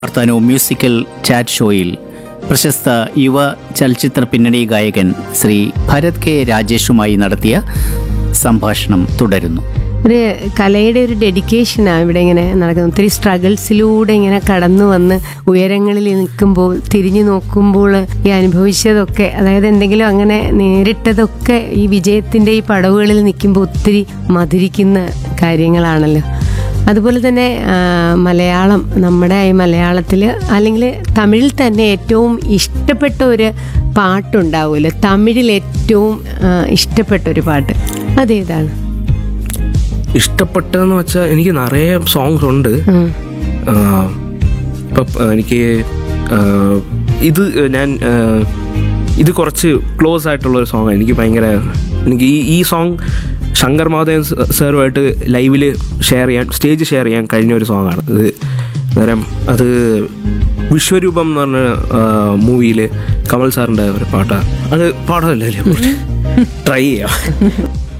വർത്താനവും musical chat ഷോയിൽ പ്രശസ്ത യുവ ചലച്ചിത്ര പിന്നണി ഗായകൻ ശ്രീ ഭരത് കെ രാജേഷുമായി നടത്തിയ സംഭാഷണം തുടരുന്നു ഒരു കലയുടെ ഒരു ഡെഡിക്കേഷനാണ് ഇവിടെ ഇങ്ങനെ നടക്കുന്നത് ഒത്തിരി സ്ട്രഗിൾസിലൂടെ ഇങ്ങനെ കടന്നു വന്ന് ഉയരങ്ങളിൽ നിൽക്കുമ്പോൾ തിരിഞ്ഞു നോക്കുമ്പോൾ ഈ അനുഭവിച്ചതൊക്കെ അതായത് എന്തെങ്കിലും അങ്ങനെ നേരിട്ടതൊക്കെ ഈ വിജയത്തിൻ്റെ ഈ പടവുകളിൽ നിൽക്കുമ്പോൾ ഒത്തിരി മധുരിക്കുന്ന കാര്യങ്ങളാണല്ലോ അതുപോലെ തന്നെ ആ, മലയാളം നമ്മുടെ ഈ മലയാളത്തിൽ അല്ലെങ്കിൽ തമിഴിൽ തന്നെ ഏറ്റവും ഇഷ്ടപ്പെട്ട ഒരു പാട്ടുണ്ടാവുമല്ലോ തമിഴിൽ ഏറ്റവും ആ, ഇഷ്ടപ്പെട്ട ഒരു പാട്ട് അതേതാണ് ഇഷ്ടപ്പെട്ടതെന്ന് വെച്ചാൽ എനിക്ക് നിറയെ സോങ്സ് ഉണ്ട് ഉം. ആഹ് ഇപ്പം എനിക്ക് ആഹ് ഇത് ഞാൻ ആഹ് ഇത് കുറച്ച് ക്ലോസ് ആയിട്ടുള്ള ഒരു സോങ്ങാണ് എനിക്ക് ഭയങ്കര എനിക്ക് ഈ ഈ സോങ് ശങ്കർ മാധവൻ സാറുമായിട്ട് ലൈവിൽ ഷെയർ ചെയ്യാൻ സ്റ്റേജ് ഷെയർ ചെയ്യാൻ കഴിഞ്ഞ ഒരു സോങ്ങാണ് ഇത് അന്നേരം അത് വിശ്വരൂപം എന്ന് പറഞ്ഞ മൂവിയിൽ കമൽ സാറിൻ്റെ ഒരു പാട്ടാണ് അത് പാടമല്ലേ ട്രൈ ചെയ്യാം